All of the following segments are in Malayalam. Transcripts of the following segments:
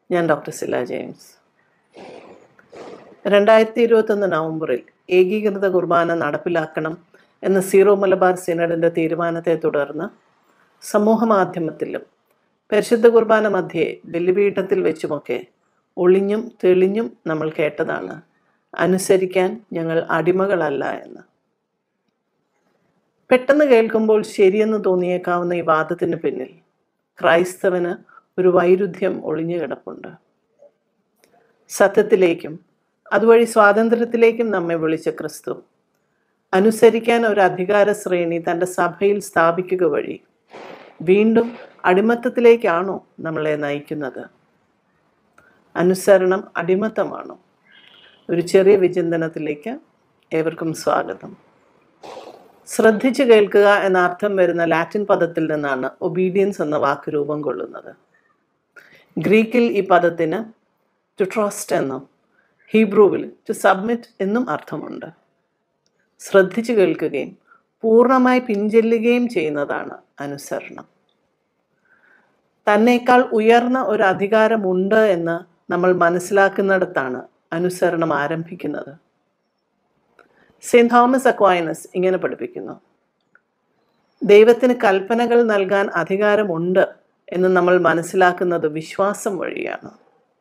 ഞാൻ ഡോക്ടർ സില ജെയിംസ് രണ്ടായിരത്തി ഇരുപത്തൊന്ന് നവംബറിൽ ഏകീകൃത കുർബാന നടപ്പിലാക്കണം എന്ന സീറോ മലബാർ സിനഡിൻ്റെ തീരുമാനത്തെ തുടർന്ന് സമൂഹ മാധ്യമത്തിലും പരിശുദ്ധ കുർബാന മധ്യേ ബലിപീഠത്തിൽ വെച്ചുമൊക്കെ ഒളിഞ്ഞും തെളിഞ്ഞും നമ്മൾ കേട്ടതാണ് അനുസരിക്കാൻ ഞങ്ങൾ അടിമകളല്ല എന്ന് പെട്ടെന്ന് കേൾക്കുമ്പോൾ ശരിയെന്ന് തോന്നിയേക്കാവുന്ന ഈ വാദത്തിന് പിന്നിൽ ക്രൈസ്തവന് ഒരു വൈരുദ്ധ്യം ഒളിഞ്ഞു കിടപ്പുണ്ട് സത്യത്തിലേക്കും അതുവഴി സ്വാതന്ത്ര്യത്തിലേക്കും നമ്മെ വിളിച്ച ക്രിസ്തു അനുസരിക്കാൻ ഒരു അധികാര ശ്രേണി തൻ്റെ സഭയിൽ സ്ഥാപിക്കുക വഴി വീണ്ടും അടിമത്തത്തിലേക്കാണോ നമ്മളെ നയിക്കുന്നത് അനുസരണം അടിമത്തമാണോ ഒരു ചെറിയ വിചിന്തനത്തിലേക്ക് ഏവർക്കും സ്വാഗതം ശ്രദ്ധിച്ചു കേൾക്കുക എന്ന അർത്ഥം വരുന്ന ലാറ്റിൻ പദത്തിൽ നിന്നാണ് ഒബീഡിയൻസ് എന്ന വാക്ക് രൂപം കൊള്ളുന്നത് ഗ്രീക്കിൽ ഈ പദത്തിന് ടു ട്രസ്റ്റ് എന്നും ഹീബ്രുവിൽ ടു സബ്മിറ്റ് എന്നും അർത്ഥമുണ്ട് ശ്രദ്ധിച്ചു കേൾക്കുകയും പൂർണ്ണമായി പിൻചെല്ലുകയും ചെയ്യുന്നതാണ് അനുസരണം തന്നേക്കാൾ ഉയർന്ന ഒരു അധികാരമുണ്ട് എന്ന് നമ്മൾ മനസ്സിലാക്കുന്നിടത്താണ് അനുസരണം ആരംഭിക്കുന്നത് സെയിൻറ്റ് തോമസ് അക്വൈനസ് ഇങ്ങനെ പഠിപ്പിക്കുന്നു ദൈവത്തിന് കൽപ്പനകൾ നൽകാൻ അധികാരമുണ്ട് എന്ന് നമ്മൾ മനസ്സിലാക്കുന്നത് വിശ്വാസം വഴിയാണ്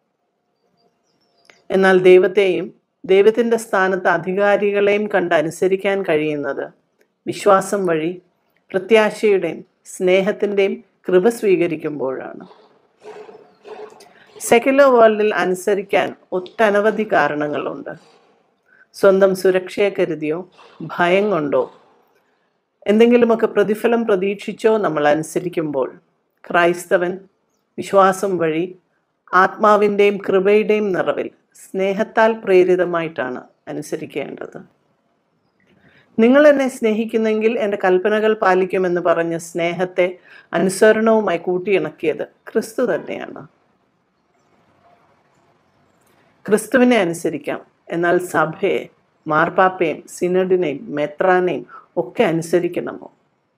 എന്നാൽ ദൈവത്തെയും ദൈവത്തിൻ്റെ സ്ഥാനത്ത് അധികാരികളെയും കണ്ട് അനുസരിക്കാൻ കഴിയുന്നത് വിശ്വാസം വഴി പ്രത്യാശയുടെയും സ്നേഹത്തിൻ്റെയും കൃപ സ്വീകരിക്കുമ്പോഴാണ് സെക്യുലർ വേൾഡിൽ അനുസരിക്കാൻ ഒട്ടനവധി കാരണങ്ങളുണ്ട് സ്വന്തം സുരക്ഷയെ കരുതിയോ ഭയം കൊണ്ടോ എന്തെങ്കിലുമൊക്കെ പ്രതിഫലം പ്രതീക്ഷിച്ചോ നമ്മൾ അനുസരിക്കുമ്പോൾ ക്രൈസ്തവൻ വിശ്വാസം വഴി ആത്മാവിൻ്റെയും കൃപയുടെയും നിറവിൽ സ്നേഹത്താൽ പ്രേരിതമായിട്ടാണ് അനുസരിക്കേണ്ടത് നിങ്ങൾ എന്നെ സ്നേഹിക്കുന്നെങ്കിൽ എൻ്റെ കൽപ്പനകൾ പാലിക്കുമെന്ന് പറഞ്ഞ സ്നേഹത്തെ അനുസരണവുമായി കൂട്ടിയിണക്കിയത് ക്രിസ്തു തന്നെയാണ് ക്രിസ്തുവിനെ അനുസരിക്കാം എന്നാൽ സഭയെ മാർപ്പാപ്പയും സിനഡിനെയും മെത്രാനെയും ഒക്കെ അനുസരിക്കണമോ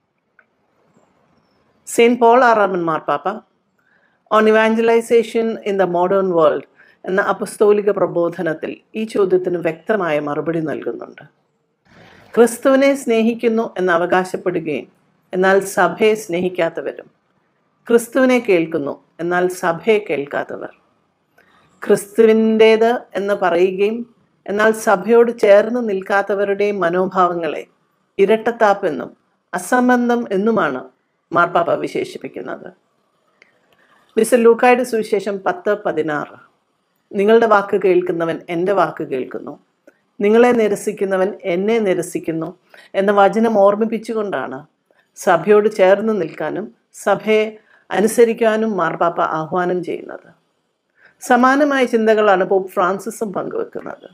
സെയിൻറ്റ് പോൾ ആറാമൻ മാർപ്പാപ്പ on evangelisation in the modern world എന്ന അപസ്തോലിക പ്രബോധനത്തിൽ ഈ ചോദ്യത്തിന് വ്യക്തമായ മറുപടി നൽകുന്നുണ്ട് ക്രിസ്തുവിനെ സ്നേഹിക്കുന്നു എന്ന് അവകാശപ്പെടുകയും എന്നാൽ സഭയെ സ്നേഹിക്കാത്തവരും ക്രിസ്തുവിനെ കേൾക്കുന്നു എന്നാൽ സഭയെ കേൾക്കാത്തവർ ക്രിസ്തുവിൻ്റേത് എന്ന് പറയുകയും എന്നാൽ സഭയോട് ചേർന്ന് നിൽക്കാത്തവരുടെയും മനോഭാവങ്ങളെ ഇരട്ടത്താപ്പെന്നും അസംബന്ധം എന്നുമാണ് മാർപ്പാപ്പ വിശേഷിപ്പിക്കുന്നത് മിസ്റ്റർ ലൂക്കായുടെ സുവിശേഷം പത്ത് പതിനാറ് നിങ്ങളുടെ വാക്ക് കേൾക്കുന്നവൻ എൻ്റെ വാക്ക് കേൾക്കുന്നു നിങ്ങളെ നിരസിക്കുന്നവൻ എന്നെ നിരസിക്കുന്നു എന്ന വചനം ഓർമ്മിപ്പിച്ചുകൊണ്ടാണ് സഭയോട് ചേർന്ന് നിൽക്കാനും സഭയെ അനുസരിക്കാനും മാർപ്പാപ്പ ആഹ്വാനം ചെയ്യുന്നത് സമാനമായ ചിന്തകളാണ് പോപ്പ് ഫ്രാൻസിസും പങ്കുവെക്കുന്നത്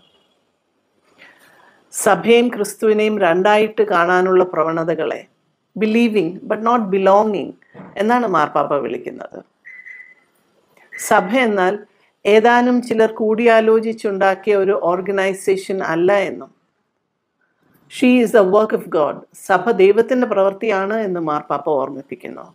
സഭയും ക്രിസ്തുവിനെയും രണ്ടായിട്ട് കാണാനുള്ള പ്രവണതകളെ ബിലീവിങ് ബട്ട് നോട്ട് ബിലോങ്ങിങ് എന്നാണ് മാർപ്പാപ്പ വിളിക്കുന്നത് സഭ എന്നാൽ ഏതാനും ചിലർ കൂടിയാലോചിച്ചുണ്ടാക്കിയ ഒരു ഓർഗനൈസേഷൻ അല്ല എന്നും she is a work of God സഭ ദൈവത്തിൻ്റെ പ്രവൃത്തിയാണ് എന്ന് മാർപ്പാപ്പ ഓർമ്മിപ്പിക്കുന്നു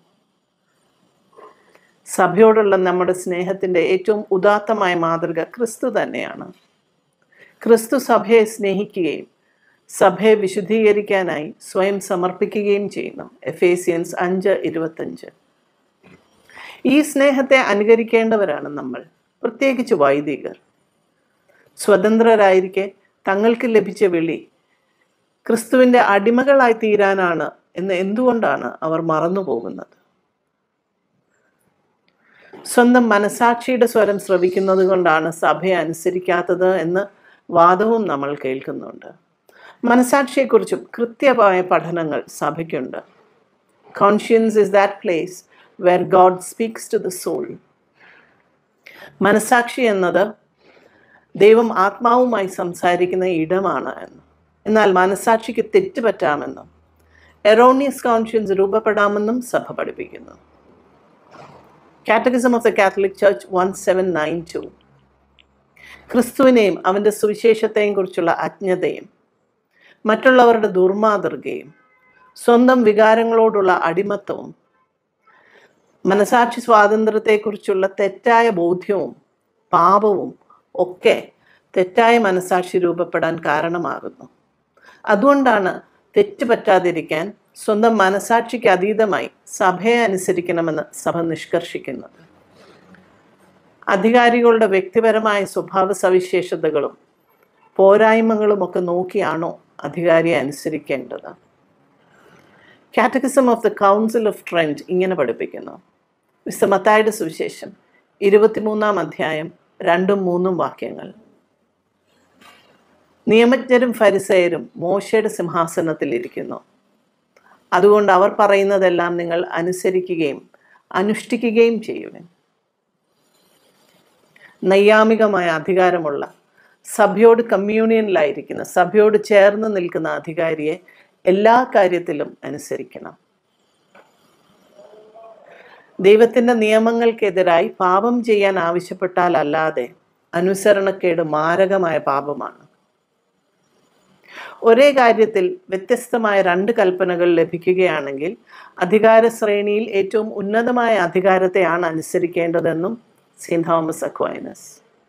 സഭയോടുള്ള നമ്മുടെ സ്നേഹത്തിൻ്റെ ഏറ്റവും ഉദാത്തമായ മാതൃക ക്രിസ്തു തന്നെയാണ് ക്രിസ്തു സഭയെ സ്നേഹിക്കുകയും സഭയെ വിശുദ്ധീകരിക്കാനായി സ്വയം സമർപ്പിക്കുകയും ചെയ്യുന്നു എഫേസിയൻസ് അഞ്ച് ഇരുപത്തഞ്ച് ഈ സ്നേഹത്തെ അനുകരിക്കേണ്ടവരാണ് നമ്മൾ പ്രത്യേകിച്ച് വൈദികർ സ്വതന്ത്രരായിരിക്കെ തങ്ങൾക്ക് ലഭിച്ച വിളി ക്രിസ്തുവിൻ്റെ അടിമകളായി തീരാനാണ് എന്ന് എന്തുകൊണ്ടാണ് അവർ മറന്നു പോകുന്നത് സ്വന്തം മനസാക്ഷിയുടെ സ്വരം ശ്രവിക്കുന്നത് കൊണ്ടാണ് സഭയെ അനുസരിക്കാത്തത് എന്ന് വാദവും നമ്മൾ കേൾക്കുന്നുണ്ട് മനസാക്ഷിയെക്കുറിച്ചും കൃത്യമായ പഠനങ്ങൾ സഭയ്ക്കുണ്ട് conscience is that place where God speaks to the soul മനസാക്ഷി എന്നത് ദൈവം ആത്മാവുമായി സംസാരിക്കുന്ന ഇടമാണ് എന്ന് എന്നാൽ മനസാക്ഷിക്ക് തെറ്റുപറ്റാമെന്നും എറോണിയസ് കോൺഷ്യൻസ് രൂപപ്പെടാമെന്നും സഭ പഠിപ്പിക്കുന്നു catechism of the Catholic Church one seven nine two ക്രിസ്തുവിനെയും അവൻ്റെ സുവിശേഷത്തെയും കുറിച്ചുള്ള അജ്ഞതയും മറ്റുള്ളവരുടെ ദുർമാതൃകയും സ്വന്തം വികാരങ്ങളോടുള്ള അടിമത്തവും മനസാക്ഷി സ്വാതന്ത്ര്യത്തെക്കുറിച്ചുള്ള തെറ്റായ ബോധ്യവും പാപവും ഒക്കെ തെറ്റായ മനസാക്ഷി രൂപപ്പെടാൻ കാരണമാകുന്നു അതുകൊണ്ടാണ് തെറ്റ് പറ്റാതിരിക്കാൻ സ്വന്തം മനസാക്ഷിക്ക് അതീതമായി സഭയെ അനുസരിക്കണമെന്ന് സഭ നിഷ്കർഷിക്കുന്നത് അധികാരികളുടെ വ്യക്തിപരമായ സ്വഭാവ സവിശേഷതകളും പോരായ്മകളും ഒക്കെ നോക്കിയാണോ അധികാരിയെ അനുസരിക്കേണ്ടത് catechism of the Council of Trent ഇങ്ങനെ പഠിപ്പിക്കുന്നു വിസ്തമത്തായുടെ സുവിശേഷം ഇരുപത്തിമൂന്നാം അധ്യായം രണ്ടും മൂന്നും വാക്യങ്ങൾ നിയമജ്ഞരും ഫരിസയരും മോശയുടെ സിംഹാസനത്തിൽ ഇരിക്കുന്നു അതുകൊണ്ട് അവർ പറയുന്നതെല്ലാം നിങ്ങൾ അനുസരിക്കുകയും അനുഷ്ഠിക്കുകയും ചെയ്യുവിൻ നൈയാമികമായ അധികാരമുള്ള സഭയോട് കമ്മ്യൂണിയനിലായിരിക്കുന്ന സഭയോട് ചേർന്ന് നിൽക്കുന്ന അധികാരിയെ എല്ലാ കാര്യത്തിലും അനുസരിക്കണം ദൈവത്തിൻ്റെ നിയമങ്ങൾക്കെതിരായി പാപം ചെയ്യാൻ ആവശ്യപ്പെട്ടാൽ അല്ലാതെ അനുസരണക്കേട് മാരകമായ പാപമാണ് ഒരേ കാര്യത്തിൽ വ്യത്യസ്തമായ രണ്ട് കൽപ്പനകൾ ലഭിക്കുകയാണെങ്കിൽ അധികാര ശ്രേണിയിൽ ഏറ്റവും ഉന്നതമായ അധികാരത്തെയാണ് അനുസരിക്കേണ്ടതെന്നും സെയിൻറ്റ് തോമസ് അക്വൈനസ്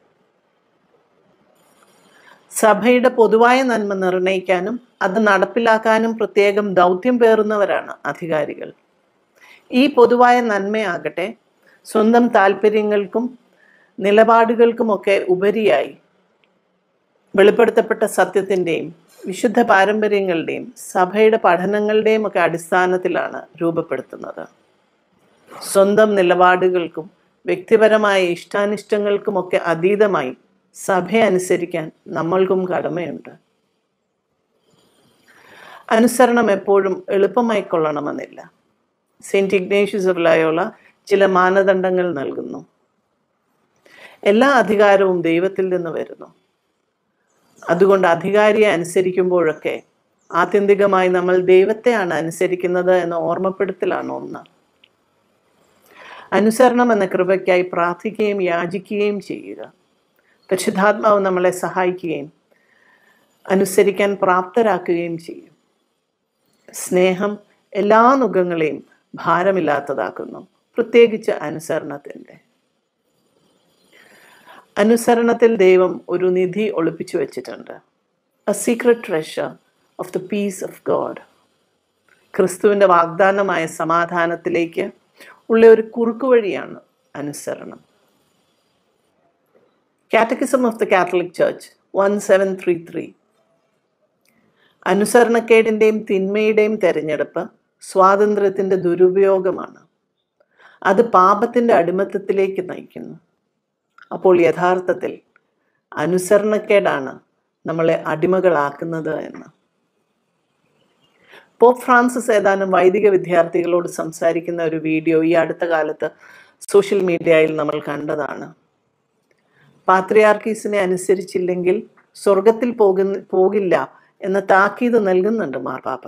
സഭയുടെ പൊതുവായ നന്മ നിർണയിക്കാനും അത് നടപ്പിലാക്കാനും പ്രത്യേകം ദൗത്യം പേറുന്നവരാണ് അധികാരികൾ ഈ പൊതുവായ നന്മയാകട്ടെ സ്വന്തം താല്പര്യങ്ങൾക്കും നിലപാടുകൾക്കുമൊക്കെ ഉപരിയായി വെളിപ്പെടുത്തപ്പെട്ട സത്യത്തിൻ്റെയും വിശുദ്ധ പാരമ്പര്യങ്ങളുടെയും സഭയുടെ പഠനങ്ങളുടെയും ഒക്കെ അടിസ്ഥാനത്തിലാണ് രൂപപ്പെടുത്തുന്നത് സ്വന്തം നിലപാടുകൾക്കും വ്യക്തിപരമായ ഇഷ്ടാനിഷ്ടങ്ങൾക്കുമൊക്കെ അതീതമായി സഭയെ അനുസരിക്കാൻ നമ്മൾക്കും കടമയുണ്ട് അനുസരണം എപ്പോഴും എളുപ്പമായി കൊള്ളണമെന്നില്ല സെയിൻറ്റ് ഇഗ്നേഷ്യസ് ഓഫ് ലയോള ചില മാനദണ്ഡങ്ങൾ നൽകുന്നു എല്ലാ അധികാരവും ദൈവത്തിൽ നിന്ന് വരുന്നു അതുകൊണ്ട് അധികാരിയെ അനുസരിക്കുമ്പോഴൊക്കെ ആത്യന്തികമായി നമ്മൾ ദൈവത്തെയാണ് അനുസരിക്കുന്നത് എന്ന ഓർമ്മപ്പെടുത്തലാണ് ഒന്ന് അനുസരണം എന്ന കൃപയ്ക്കായി പ്രാർത്ഥിക്കുകയും യാചിക്കുകയും ചെയ്യുക പരിശുദ്ധാത്മാവ് നമ്മളെ സഹായിക്കുകയും അനുസരിക്കാൻ പ്രാപ്തരാക്കുകയും ചെയ്യും സ്നേഹം എല്ലാ നുഖങ്ങളെയും ഭാരമില്ലാത്തതാക്കുന്നു പ്രത്യേകിച്ച് അനുസരണത്തിൻ്റെ അനുസരണത്തിൽ ദൈവം ഒരു നിധി ഒളിപ്പിച്ചു വെച്ചിട്ടുണ്ട് a secret treasure of the peace of God ക്രിസ്തുവിൻ്റെ വാഗ്ദാനമായ സമാധാനത്തിലേക്ക് ഉള്ള ഒരു കുറുക്കുവഴിയാണ് അനുസരണം catechism of the Catholic Church one seven three three അനുസരണക്കേടിൻ്റെയും തിന്മയുടെയും തെരഞ്ഞെടുപ്പ് സ്വാതന്ത്ര്യത്തിൻ്റെ ദുരുപയോഗമാണ് അത് പാപത്തിൻ്റെ അടിമത്തത്തിലേക്ക് നയിക്കുന്നു അപ്പോൾ യഥാർത്ഥത്തിൽ അനുസരണക്കേടാണ് നമ്മളെ അടിമകളാക്കുന്നത് എന്ന് പോപ്പ് ഫ്രാൻസിസ് ഏതാനും വൈദിക വിദ്യാർത്ഥികളോട് സംസാരിക്കുന്ന ഒരു വീഡിയോ ഈ അടുത്ത കാലത്ത് സോഷ്യൽ മീഡിയയിൽ നമ്മൾ കണ്ടതാണ് പാത്രിയാർക്കീസിനെ അനുസരിച്ചില്ലെങ്കിൽ സ്വർഗത്തിൽ പോകുന്ന പോകില്ല എന്ന താക്കീത് നൽകുന്നുണ്ട് മാർപ്പാപ്പ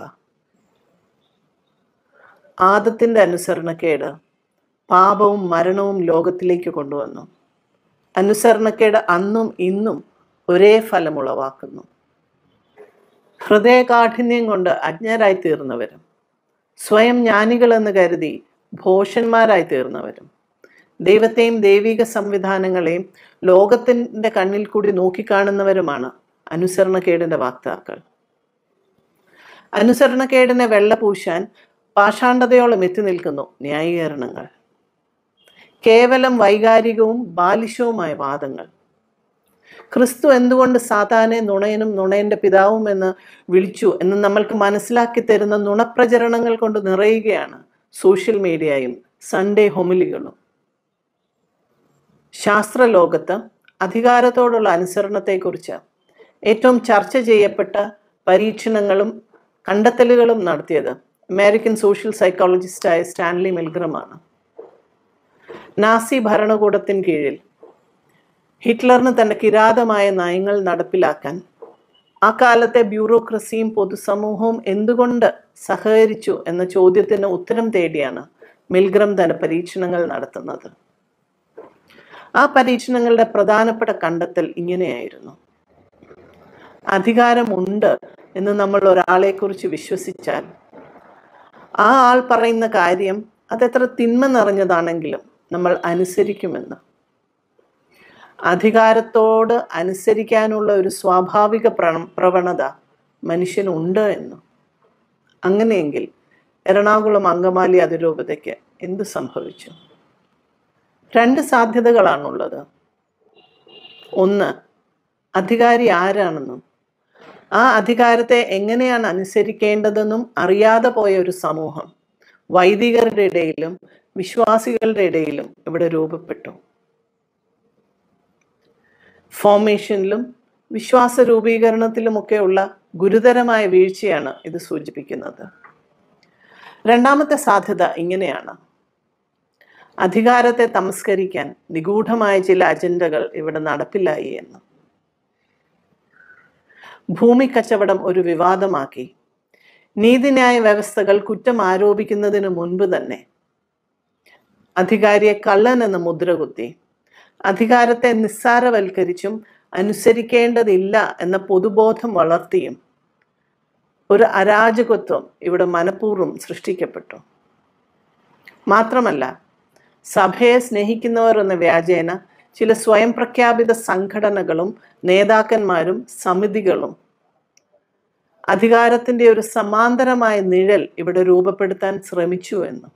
ആദത്തിൻ്റെ അനുസരണക്കേട് പാപവും മരണവും ലോകത്തിലേക്ക് കൊണ്ടുവന്നു അനുസരണക്കേട് അന്നും ഇന്നും ഒരേ ഫലമുളവാക്കുന്നു ഹൃദയകാഠിന്യം കൊണ്ട് അജ്ഞരായി തീർന്നവരും സ്വയം ജ്ഞാനികളെന്ന് കരുതി ഭോഷന്മാരായി തീർന്നവരും ദൈവത്തെയും ദൈവിക സംവിധാനങ്ങളെയും ലോകത്തിൻ്റെ കണ്ണിൽ കൂടി നോക്കിക്കാണുന്നവരുമാണ് അനുസരണക്കേടിൻ്റെ വാക്താക്കൾ അനുസരണക്കേടിനെ വെള്ളപൂശാൻ പാഷാണ്ഡതയോളം എത്തി നിൽക്കുന്നു ന്യായീകരണങ്ങൾ കേവലം വൈകാരികവും ബാലിശവുമായ വാദങ്ങൾ ക്രിസ്തു എന്തുകൊണ്ട് സാത്താനെ നുണയനും നുണയന്റെ പിതാവും എന്ന് വിളിച്ചു എന്ന് നമ്മൾക്ക് മനസ്സിലാക്കി തരുന്ന നുണപ്രചരണങ്ങൾ കൊണ്ട് നിറയുകയാണ് സോഷ്യൽ മീഡിയയും സൺഡേ ഹൊമിലികളും ശാസ്ത്രലോകത്ത് അധികാരത്തോടുള്ള അനുസരണത്തെക്കുറിച്ച് ഏറ്റവും ചർച്ച ചെയ്യപ്പെട്ട പരീക്ഷണങ്ങളും കണ്ടെത്തലുകളും നടത്തിയത് അമേരിക്കൻ സോഷ്യൽ സൈക്കോളജിസ്റ്റായ സ്റ്റാൻലി മിൽഗ്രമാണ് നാസി ഭരണകൂടത്തിന് കീഴിൽ ഹിറ്റ്ലറിന് തൻ്റെ കിരാതമായ നയങ്ങൾ നടപ്പിലാക്കാൻ ആ കാലത്തെ ബ്യൂറോക്രസിയും പൊതുസമൂഹവും എന്തുകൊണ്ട് സഹകരിച്ചു എന്ന ചോദ്യത്തിന് ഉത്തരം തേടിയാണ് മിൽഗ്രം തൻ്റെ പരീക്ഷണങ്ങൾ നടത്തുന്നത് ആ പരീക്ഷണങ്ങളുടെ പ്രധാനപ്പെട്ട കണ്ടെത്തൽ ഇങ്ങനെയായിരുന്നു അധികാരമുണ്ട് എന്ന് നമ്മൾ ഒരാളെക്കുറിച്ച് വിശ്വസിച്ചാൽ ആ ആൾ പറയുന്ന കാര്യം അതെത്ര തിന്മ നിറഞ്ഞതാണെങ്കിലും നമ്മൾ അനുസരിക്കുമെന്ന് അധികാരത്തോട് അനുസരിക്കാനുള്ള ഒരു സ്വാഭാവിക പ്ര പ്രവണത മനുഷ്യനുണ്ട് എന്ന് അങ്ങനെയെങ്കിൽ എറണാകുളം അങ്കമാലി അതിരൂപതയ്ക്ക് എന്ത് സംഭവിച്ചു രണ്ട് സാധ്യതകളാണുള്ളത് ഒന്ന് അധികാരി ആരാണെന്നും ആ അധികാരത്തെ എങ്ങനെയാണ് അനുസരിക്കേണ്ടതെന്നും അറിയാതെ പോയ ഒരു സമൂഹം വൈദികരുടെ ഇടയിലും വിശ്വാസികളുടെ ഇടയിലും ഇവിടെ രൂപപ്പെട്ടു ഫോർമേഷനിലും വിശ്വാസ രൂപീകരണത്തിലുമൊക്കെയുള്ള ഗുരുതരമായ വീഴ്ചയാണ് ഇത് സൂചിപ്പിക്കുന്നത് രണ്ടാമത്തെ സാധ്യത ഇങ്ങനെയാണ് അധികാരത്തെ തമസ്കരിക്കാൻ നിഗൂഢമായ ചില അജണ്ടകൾ ഇവിടെ നടപ്പിലായി എന്ന് ഭൂമി കച്ചവടം ഒരു വിവാദമാക്കി നീതിന്യായ വ്യവസ്ഥകൾ കുറ്റം ആരോപിക്കുന്നതിന് മുൻപ് തന്നെ അധികാരിയെ കള്ളൻ എന്ന മുദ്ര കുത്തി അധികാരത്തെ നിസ്സാരവൽക്കരിച്ചും അനുസരിക്കേണ്ടതില്ല എന്ന പൊതുബോധം വളർത്തിയും ഒരു അരാജകത്വം ഇവിടെ മനഃപൂർവ്വം സൃഷ്ടിക്കപ്പെട്ടു മാത്രമല്ല സഭയെ സ്നേഹിക്കുന്നവർ എന്ന വ്യാജേന ചില സ്വയം പ്രഖ്യാപിത സംഘടനകളും നേതാക്കന്മാരും സമിതികളും അധികാരത്തിന്റെ ഒരു സമാന്തരമായ നിഴൽ ഇവിടെ രൂപപ്പെടുത്താൻ ശ്രമിച്ചു എന്ന്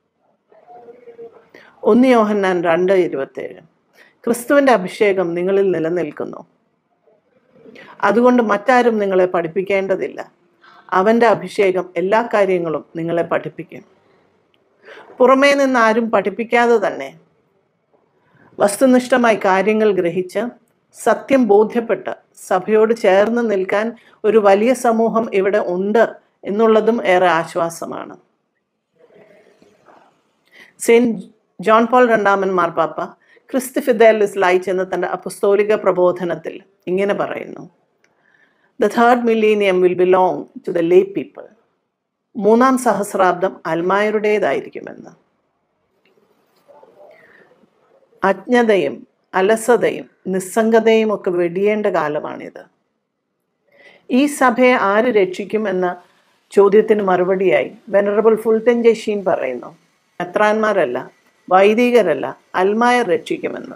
ഒന്ന് യോഹന്നാൻ രണ്ട് ഇരുപത്തേഴ് ക്രിസ്തുവിന്റെ അഭിഷേകം നിങ്ങളിൽ നിലനിൽക്കുന്നു അതുകൊണ്ട് മറ്റാരും നിങ്ങളെ പഠിപ്പിക്കേണ്ടതില്ല അവന്റെ അഭിഷേകം എല്ലാ കാര്യങ്ങളും നിങ്ങളെ പഠിപ്പിക്കും പുറമേ നിന്ന് ആരും പഠിപ്പിക്കാതെ തന്നെ വസ്തുനിഷ്ഠമായി കാര്യങ്ങൾ ഗ്രഹിച്ച് സത്യം ബോധ്യപ്പെട്ട് സഭയോട് ചേർന്ന് നിൽക്കാൻ ഒരു വലിയ സമൂഹം ഇവിടെ ഉണ്ട് എന്നുള്ളതും ഏറെ ആശ്വാസമാണ് സെയിൻറ്റ് ജോൺ പോൾ രണ്ടാമൻ മാർപ്പാപ്പ ക്രിസ്തു ഫിദേലിസ് ലൈറ്റ് എന്ന തൻ്റെ അപസ്തോലിക പ്രബോധനത്തിൽ ഇങ്ങനെ പറയുന്നു the third millennium will belong to the lay people മൂന്നാം സഹസ്രാബ്ദം അൽമായരുടേതായിരിക്കുമെന്ന് അജ്ഞതയും അലസതയും നിസ്സംഗതയും ഒക്കെ വെടിയേണ്ട കാലമാണിത് ഈ സഭയെ ആര് രക്ഷിക്കും എന്ന ചോദ്യത്തിന് മറുപടിയായി വെനറബിൾ ഫുൾട്ടൻ ജഷീൻ പറയുന്നു മെത്രാന്മാരല്ല വൈദികരല്ല അൽമായർ രക്ഷിക്കുമെന്ന്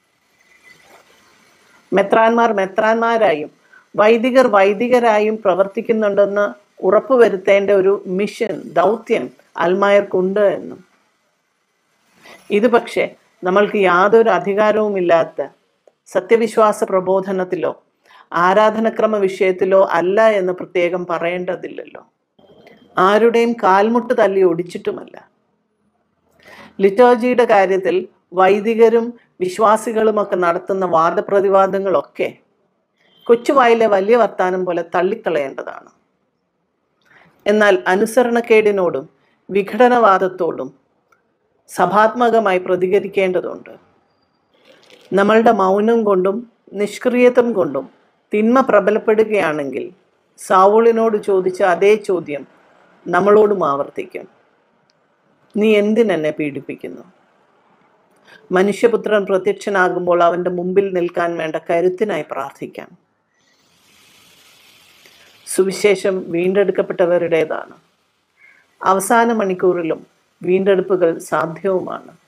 മെത്രാന്മാർ മെത്രാന്മാരായും വൈദികർ വൈദികരായും പ്രവർത്തിക്കുന്നുണ്ടെന്ന് ഉറപ്പുവരുത്തേണ്ട ഒരു മിഷൻ ദൗത്യം അൽമായർക്കുണ്ട് എന്നും ഇത് പക്ഷേ നമ്മൾക്ക് യാതൊരു അധികാരവുമില്ലാത്ത സത്യവിശ്വാസ പ്രബോധനത്തിലോ ആരാധനക്രമ വിഷയത്തിലോ അല്ല എന്ന് പ്രത്യേകം പറയേണ്ടതില്ലല്ലോ ആരുടെയും കാൽമുട്ട് തല്ലി ഒടിച്ചിട്ടുമല്ല ലിറ്റോജിയുടെ കാര്യത്തിൽ വൈദികരും വിശ്വാസികളുമൊക്കെ നടത്തുന്ന വാദപ്രതിവാദങ്ങളൊക്കെ കൊച്ചുവായിലെ വലിയ വർത്താനം പോലെ തള്ളിക്കളയേണ്ടതാണ് എന്നാൽ അനുസരണക്കേടിനോടും വിഘടനവാദത്തോടും സഭാത്മകമായി പ്രതികരിക്കേണ്ടതുണ്ട് നമ്മളുടെ മൗനം കൊണ്ടും നിഷ്ക്രിയത്വം കൊണ്ടും തിന്മ പ്രബലപ്പെടുകയാണെങ്കിൽ സാവൂളിനോട് ചോദിച്ച അതേ ചോദ്യം നമ്മളോടും ആവർത്തിക്കും നീ എന്തിനെന്നെ പീഡിപ്പിക്കുന്നു മനുഷ്യപുത്രൻ പ്രത്യക്ഷനാകുമ്പോൾ അവൻ്റെ മുമ്പിൽ നിൽക്കാൻ വേണ്ട കരുത്തിനായി പ്രാർത്ഥിക്കാം സുവിശേഷം വീണ്ടെടുക്കപ്പെട്ടവരുടേതാണ് അവസാന മണിക്കൂറിലും വീണ്ടെടുപ്പുകൾ സാധ്യവുമാണ്